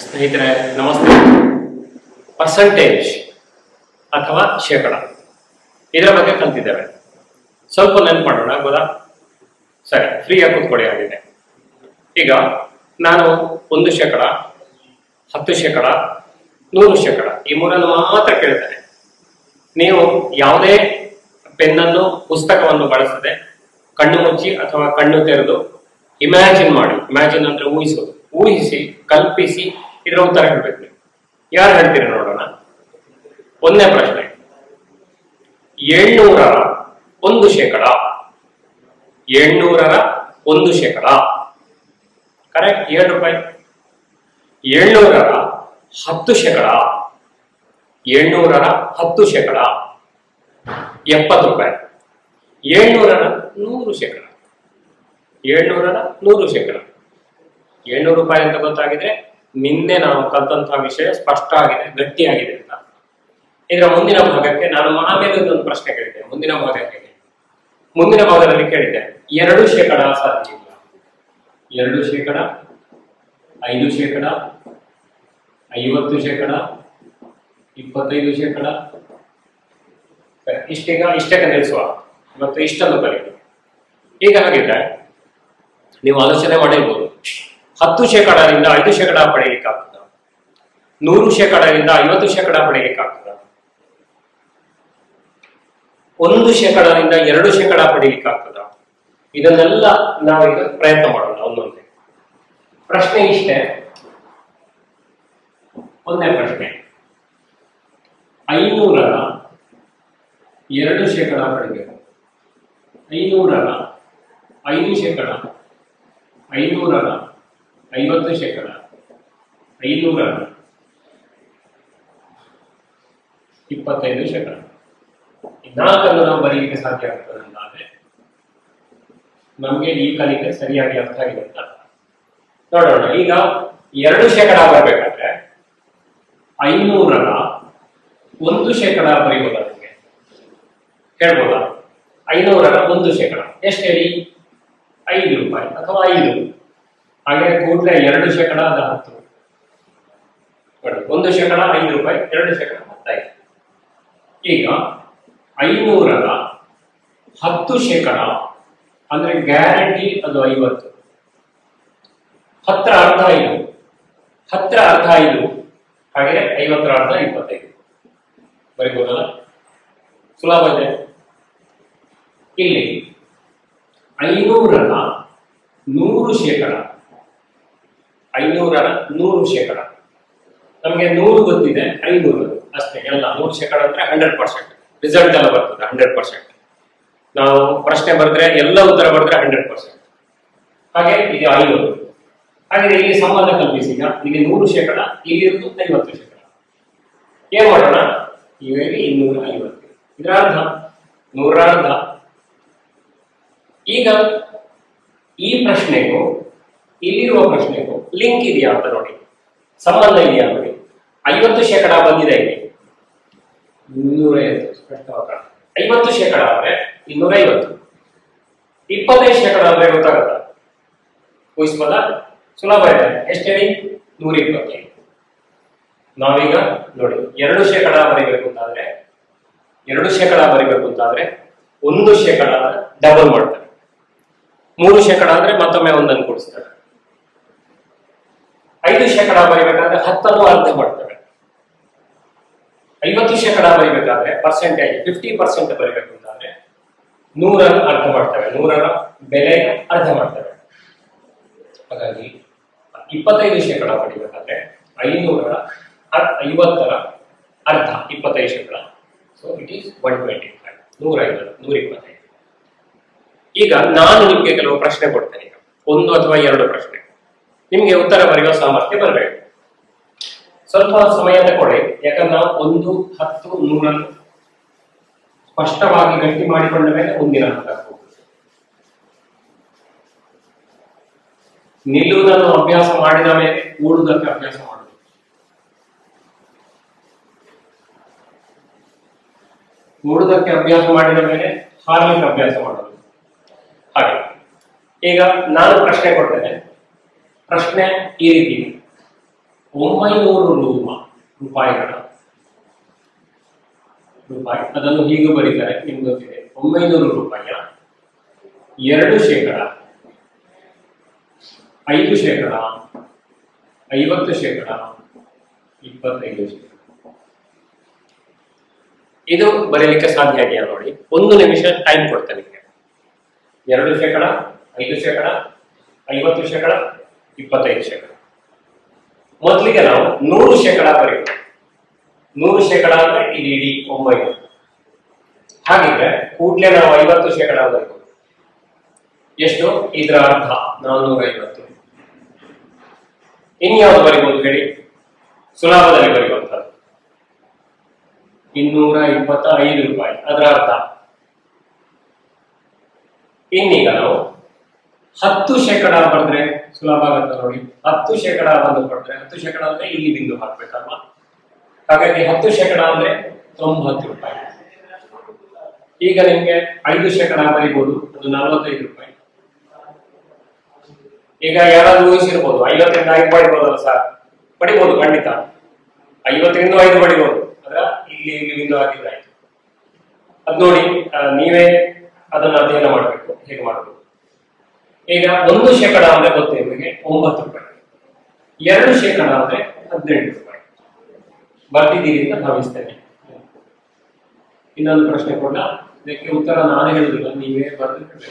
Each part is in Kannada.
ಸ್ನೇಹಿತರೆ ನಮಸ್ತೆ ಪರ್ಸಂಟೇಜ್ ಅಥವಾ ಶೇಕಡ ಇದರ ಬಗ್ಗೆ ಕಲ್ತಿದ್ದೇವೆ ಸ್ವಲ್ಪ ನೆನ್ಪು ಮಾಡೋಣ ಆಗ್ಬೋದಾ ಸರಿ ಫ್ರೀಯಾಗಿ ಕೂತ್ಕೊಳ್ಳಿ ಆಗಿದೆ ಈಗ ನಾನು ಒಂದು ಶೇಕಡ ಹತ್ತು ಶೇಕಡ ನೂರು ಶೇಕಡ ಈ ಮೂರನ್ನು ಮಾತ್ರ ಕೇಳ್ತೇನೆ ನೀವು ಯಾವುದೇ ಪೆನ್ನನ್ನು ಪುಸ್ತಕವನ್ನು ಬಳಸದೆ ಕಣ್ಣು ಮುಚ್ಚಿ ಅಥವಾ ಕಣ್ಣು ತೆರೆದು ಇಮ್ಯಾಜಿನ್ ಮಾಡಿ ಇಮ್ಯಾಜಿನ್ ಅಂದ್ರೆ ಊಹಿಸೋದು ಊಹಿಸಿ ಕಲ್ಪಿಸಿ ಇದರ ಉತ್ತರ ಹೇಳ್ಬೇಕು ನೀವು ಯಾರು ಹೇಳ್ತೀರಿ ನೋಡೋಣ ಒಂದನೇ ಪ್ರಶ್ನೆ ಏಳ್ನೂರರ ಒಂದು ಶೇಕಡ ಏಳ್ನೂರರ ಒಂದು ಶೇಕಡ ಕರೆಕ್ಟ್ ಏಳು ರೂಪಾಯಿ ಏಳ್ನೂರರ ಹತ್ತು ಶೇಕಡ ಏಳ್ನೂರರ ಹತ್ತು ಶೇಕಡ ಎಪ್ಪತ್ತು ರೂಪಾಯಿ ಏಳ್ನೂರರ ನೂರು ಶೇಕಡ ಏಳ್ನೂರರ ನೂರು ಶೇಕಡ ಏಳ್ನೂರು ರೂಪಾಯಿ ಅಂತ ಗೊತ್ತಾಗಿದೆ ನಿನ್ನೆ ನಾವು ಕಲ್ತಂತಹ ವಿಷಯ ಸ್ಪಷ್ಟ ಆಗಿದೆ ಗಟ್ಟಿಯಾಗಿದೆ ಅಂತ ಇದರ ಮುಂದಿನ ಭಾಗಕ್ಕೆ ನಾನು ಆಮೇಲೆ ಒಂದು ಪ್ರಶ್ನೆ ಕೇಳಿದ್ದೆ ಮುಂದಿನ ಭಾಗಕ್ಕೆ ಮುಂದಿನ ಭಾಗದಲ್ಲಿ ಕೇಳಿದ್ದೆ ಎರಡು ಶೇಕಡ ಸಾಧ್ಯ ಇಲ್ಲ ಎರಡು ಶೇಕಡ ಐದು ಶೇಕಡ ಐವತ್ತು ಶೇಕಡ ಇಪ್ಪತ್ತೈದು ಶೇಕಡ ಸರಿ, ಇಷ್ಟೀಗ ಇಷ್ಟಕ್ಕೆ ನಿಲ್ಲಿಸುವ ಮತ್ತು ಇಷ್ಟನ್ನು ಕಲಿತು ಈಗ ಹಾಗಿದ್ರೆ ನೀವು ಆಲೋಚನೆ ಮಾಡಿರ್ಬೋದು ಹತ್ತು ಶೇಕಡದಿಂದ ಐದು ಶೇಕಡ ಪಡೆಯಲಿಕ್ಕಾಗ್ತದ ನೂರು ಶೇಕಡದಿಂದ ಐವತ್ತು ಶೇಕಡ ಪಡೆಯಲಿಕ್ಕಾಗ್ತದ ಒಂದು ಶೇಕಡದಿಂದ ಎರಡು ಶೇಕಡ ಪಡೆಯಲಿಕ್ಕಾಗ್ತದ ಇದನ್ನೆಲ್ಲ ನಾವೀಗ ಪ್ರಯತ್ನ ಮಾಡೋಣ ಒಂದೊಂದೇ ಪ್ರಶ್ನೆ ಇಷ್ಟೇ ಒಂದೇ ಪ್ರಶ್ನೆ ಐನೂರರ ಎರಡು ಶೇಕಡ ಪಡಿಬೇಕು ಐನೂರರ ಐದು ಶೇಕಡ ಐನೂರರ ಐವತ್ತು ಶೇಕಡ ಐನೂರರ ಇಪ್ಪತ್ತೈದು ಶೇಕಡ ಈ ನಾಲ್ಕನ್ನು ನಾವು ಬರೀಲಿಕ್ಕೆ ಸಾಧ್ಯ ಆಗ್ತದೆ ಅಂತಾದ್ರೆ ನಮಗೆ ಈ ಕಲಿಕೆ ಸರಿಯಾಗಿ ಅರ್ಥ ಆಗಿದೆ ಅಂತ ನೋಡೋಣ ಈಗ ಎರಡು ಶೇಕಡ ಬರಬೇಕಾದ್ರೆ ಐನೂರರ ಒಂದು ಶೇಕಡ ಬರೀಬೋದಾ ನಿಮಗೆ ಹೇಳ್ಬೋದಾ ಐನೂರರ ಒಂದು ಶೇಕಡ ಎಷ್ಟು ಹೇಳಿ ಐದು ರೂಪಾಯಿ ಅಥವಾ ಐದು ಹಾಗೆ ಕೂಡಲೇ ಎರಡು ಶೇಕಡ ಅದು ಹತ್ತು ನೋಡಿ ಒಂದು ಶೇಕಡ ಐದು ರೂಪಾಯಿ ಎರಡು ಶೇಕಡ ಹತ್ತೈದು ಈಗ ಐನೂರರ ಹತ್ತು ಶೇಕಡ ಅಂದ್ರೆ ಗ್ಯಾರಂಟಿ ಅದು ಐವತ್ತು ಹತ್ತರ ಅರ್ಧ ಐದು ಹತ್ತರ ಅರ್ಧ ಐದು ಹಾಗೆ ಐವತ್ತರ ಅರ್ಧ ಇಪ್ಪತ್ತೈದು ಬರೀಬೋದಲ್ಲ ಸುಲಭ ಇದೆ ಇಲ್ಲಿ ಐನೂರರ ನೂರು ಶೇಕಡ ಐನೂರರ ನೂರು ಶೇಕಡ ನಮಗೆ ನೂರು ಗೊತ್ತಿದೆ ಐನೂರು ಅಷ್ಟೇ ಎಲ್ಲ ನೂರು ಶೇಕಡ ಅಂದ್ರೆ ಹಂಡ್ರೆಡ್ ಪರ್ಸೆಂಟ್ ರಿಸಲ್ಟ್ ಎಲ್ಲ ಬರ್ತದೆ ಹಂಡ್ರೆಡ್ ಪರ್ಸೆಂಟ್ ನಾವು ಪ್ರಶ್ನೆ ಬರೆದ್ರೆ ಎಲ್ಲ ಉತ್ತರ ಬರೆದ್ರೆ ಹಂಡ್ರೆಡ್ ಪರ್ಸೆಂಟ್ ಹಾಗೆ ಇದು ಐನೂರು ಹಾಗೆ ಇಲ್ಲಿ ಸಂಬಂಧ ಕಲ್ಪಿಸಿ ಈಗ ಇಲ್ಲಿ ನೂರು ಶೇಕಡ ಇಲ್ಲಿ ಇರುವುದು ಐವತ್ತು ಶೇಕಡ ಏನ್ ಮಾಡೋಣ ಈಗ ಇಲ್ಲಿ ಇನ್ನೂರ ಐವತ್ತು ಇದರ ಅರ್ಧ ನೂರ ಅರ್ಧ ಈಗ ಈ ಪ್ರಶ್ನೆಗೂ ಇಲ್ಲಿರುವ ಪ್ರಶ್ನೆಗೂ ಲಿಂಕ್ ಇದೆಯಾ ಅಂತ ನೋಡಿ ಸಂಬಂಧ ಇದೆಯಾ ನೋಡಿ ಐವತ್ತು ಶೇಕಡ ಬಂದಿದೆ ಇಲ್ಲಿ ಇನ್ನೂರ ಐವತ್ತು ಸ್ಪಷ್ಟವಾಗಿ ಕಾಣುತ್ತೆ. ಐವತ್ತು ಶೇಕಡ ಅಂದ್ರೆ ಇನ್ನೂರ ಐವತ್ತು ಇಪ್ಪತ್ತೈದು ಶೇಕಡ ಅಂದ್ರೆ ಗೊತ್ತಾಗತ್ತ ಊಹಿಸ್ಬೋದ ಸುಲಭ ಇದೆ ಎಷ್ಟು ಹೇಳಿ ನೂರ ಇಪ್ಪತ್ತೈದು ನಾವೀಗ ನೋಡಿ ಎರಡು ಶೇಕಡ ಬರೀಬೇಕು ಅಂತಾದ್ರೆ ಎರಡು ಶೇಕಡ ಬರೀಬೇಕು ಅಂತಾದ್ರೆ ಒಂದು ಶೇಕಡ ಡಬಲ್ ಮಾಡ್ತಾರೆ ಮೂರು ಶೇಕಡ ಅಂದ್ರೆ ಮತ್ತೊಮ್ಮೆ ಒಂದನ್ನು ಕೊಡಿಸ್ತಾರೆ ಐದು ಶೇಕಡ ಬರೀಬೇಕಾದ್ರೆ ಹತ್ತನ್ನು ಅರ್ಧ ಮಾಡ್ತಾರೆ ಐವತ್ತು ಶೇಕಡ ಬರೀಬೇಕಾದ್ರೆ ಪರ್ಸೆಂಟೇಜ್ ಫಿಫ್ಟಿ ಪರ್ಸೆಂಟ್ ಬರೀಬೇಕು ಅಂತಾದ್ರೆ ನೂರನ್ನು ಅರ್ಧ ಮಾಡ್ತೇವೆ ನೂರರ ಬೆಲೆ ಅರ್ಧ ಮಾಡ್ತೇವೆ ಹಾಗಾಗಿ ಇಪ್ಪತ್ತೈದು ಶೇಕಡ ಪಡಿಬೇಕಾದ್ರೆ ಐನೂರರ ಅರ್- ಐವತ್ತರ ಅರ್ಧ ಇಪ್ಪತ್ತೈದು ಶೇಕಡ so it is one twenty five ನೂರ ಐವತ್ತು ನೂರ ಇಪ್ಪತ್ತೈದು ಈಗ ನಾನು ನಿಮಗೆ ಕೆಲವು ಪ್ರಶ್ನೆ ಕೊಡ್ತೇನೆ ಈಗ ಒಂದು ಅಥವಾ ಎರಡು ಪ್ರಶ್ನೆ ನಿಮಗೆ ಉತ್ತರ ಬರೆಯುವ ಸಾಮರ್ಥ್ಯ ಬರಬೇಕು ಸ್ವಲ್ಪ ಸಮಯ ತಗೊಳ್ಳಿ ಯಾಕಂದ್ರೆ ನಾವು ಒಂದು ಹತ್ತು ನೂರನ್ನು ಸ್ಪಷ್ಟವಾಗಿ ಗಟ್ಟಿ ಮಾಡಿಕೊಂಡ ಮೇಲೆ ಮುಂದಿನ ಹಂತಕ್ಕೆ ಹೋಗುದು ನಿಲ್ಲುವುದನ್ನು ಅಭ್ಯಾಸ ಮಾಡಿದ ಮೇಲೆ ಕೂಡುವುದಕ್ಕೆ ಅಭ್ಯಾಸ ಮಾಡುವುದು ಕೂಡುವುದಕ್ಕೆ ಅಭ್ಯಾಸ ಮಾಡಿದ ಮೇಲೆ ಹಾರ್ಲಿಕ್ಕೆ ಅಭ್ಯಾಸ ಮಾಡುವುದು ಹಾಗೆ ಈಗ ನಾನು ಪ್ರಶ್ನೆ ಕೊಡ್ತೇನೆ ಪ್ರಶ್ನೆ ಈ ರೀತಿ ಇದೆ. ಒಂಬೈನೂರು ರೂಪ ರೂಪಾಯಿಗಳ ರೂಪಾಯಿ ಅದನ್ನು ಹೀಗೆ ಬರೀತಾರೆ ನಿಮ್ಗೆ ಗೊತ್ತಿದೆ ಒಂಬೈನೂರು ರೂಪಾಯಿಯ ಎರಡು ಶೇಕಡ ಐದು ಶೇಕಡ ಐವತ್ತು ಶೇಕಡ ಇಪ್ಪತ್ತೈದು ಶೇಕಡ ಇದು ಬರೀಲಿಕ್ಕೆ ಸಾಧ್ಯ ಇದೆಯಾ ನೋಡಿ ಒಂದು ನಿಮಿಷ ಟೈಮ್ ಕೊಡ್ತೇನೆ ನಿಮಗೆ ಎರಡು ಶೇಕಡ ಐದು ಶೇಕಡ ಐವತ್ತು ಶೇಕಡ ಇಪ್ಪತ್ತೈದು ಶೇಕಡ ಮೊದಲಿಗೆ ನಾವು ನೂರು ಶೇಕಡ ಬರೆಯೋಣ ನೂರು ಶೇಕಡ ಅಂದ್ರೆ ಇದು ಇಡೀ ಒಂಬೈನೂರು ಹಾಗಿದ್ರೆ ಕೂಡ್ಲೆ ನಾವು ಐವತ್ತು ಶೇಕಡ ಬರೀಬೋದು ಎಷ್ಟು ಇದರ ಅರ್ಧ ನಾನ್ನೂರ ಐವತ್ತು ಇನ್ಯಾವುದು ಬರಿಬಹುದು ಹೇಳಿ ಸುಲಭದಲ್ಲಿ ಬರೆಯುವಂಥದ್ದು ಇನ್ನೂರ ಇಪ್ಪತ್ತ ಐದು ರೂಪಾಯಿ ಅದರ ಅರ್ಧ ಇನ್ನೀಗ ನಾವು ಹತ್ತು ಶೇಕಡ ಬರೆದ್ರೆ ಸುಲಭ ಆಗುತ್ತೆ ನೋಡಿ ಹತ್ತು ಶೇಕಡ ಒಂದು ಬರೆದ್ರೆ ಹತ್ತು ಶೇಕಡ ಅಂದ್ರೆ ಇಲ್ಲಿ ಬಿಂದು ಹಾಕ್ಬೇಕಲ್ವಾ ಹಾಗಾಗಿ ಹತ್ತು ಶೇಕಡ ಅಂದ್ರೆ ತೊಂಬತ್ತು ರೂಪಾಯಿ ಈಗ ನಿಮ್ಗೆ ಐದು ಶೇಕಡ ಬರಿಬಹುದು ಅದು ನಲವತ್ತೈದು ರೂಪಾಯಿ ಈಗ ಯಾರಾದ್ರೂ ಊಹಿಸಿರ್ಬೋದು ಐವತ್ತರಿಂದ ಐದು ಪಡಿಬೋದಲ್ಲ ಸರ್ ಪಡಿಬೋದು ಖಂಡಿತ ಐವತ್ತರಿಂದ ಐದು ಪಡಿಬೋದು ಅದ್ರ ಇಲ್ಲಿ ಇಲ್ಲಿ ಬಿಂದು ಹಾಕಿದ್ರಾಯ್ತು ಅದ್ ನೋಡಿ ಆ, ನೀವೇ ಅದನ್ನ ಅಧ್ಯಯನ ಮಾಡಬೇಕು ಹೇಗೆ ಮಾಡಬೇಕು ಈಗ ಒಂದು ಶೇಕಡ ಅಂದ್ರೆ ಗೊತ್ತು ನಿಮಗೆ ಒಂಬತ್ತು ರೂಪಾಯಿ ಎರಡು ಶೇಕಡ ಅಂದ್ರೆ ಹದಿನೆಂಟು ರೂಪಾಯಿ ಬರ್ತಿದ್ದೀರಿ ಅಂತ ಭಾವಿಸ್ತೇನೆ ಇನ್ನೊಂದು ಪ್ರಶ್ನೆ ಕೂಡ ಇದಕ್ಕೆ ಉತ್ತರ ನಾನು ಹೇಳುದಿಲ್ಲ ನೀವೇ ಬರೆದು ಹೇಳಬೇಕು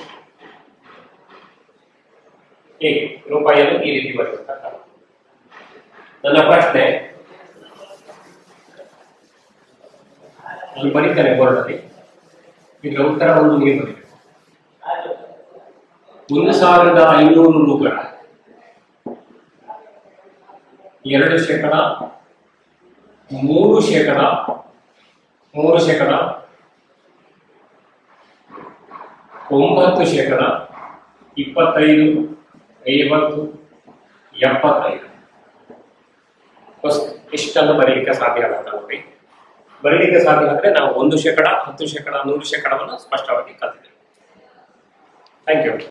ಹೇಗೆ ರೂಪಾಯಿಯನ್ನು ಈ ರೀತಿ ಬರೆಯುವಂತ ನನ್ನ ಪ್ರಶ್ನೆ ನಾನು ಬರೀತೇನೆ ಬೋರ್ಡಲ್ಲಿ ಇದರ ಉತ್ತರವನ್ನು ನೀವು ಬರೀಬೇಕು ಒಂದು ಸಾವಿರದ ಐನೂರು ರೂಗಳ ಎರಡು ಶೇಕಡ ಮೂರು ಶೇಕಡ ಮೂರು ಶೇಕಡ ಒಂಬತ್ತು ಶೇಕಡ ಇಪ್ಪತ್ತೈದು ಐವತ್ತು ಎಪ್ಪತ್ತೈದು ಅಷ್ಟು- ಇಷ್ಟನ್ನು ಬರೀಲಿಕ್ಕೆ ಸಾಧ್ಯ ಆಗಲ್ಲ ನೋಡಿ ಬರೀಲಿಕ್ಕೆ ಸಾಧ್ಯ ಆದರೆ ನಾವು ಒಂದು ಶೇಕಡ ಹತ್ತು ಶೇಕಡ ನೂರು ಶೇಕಡವನ್ನು ಸ್ಪಷ್ಟವಾಗಿ ಕಲ್ತಿದ್ದೇವೆ ಥ್ಯಾಂಕ್ ಯು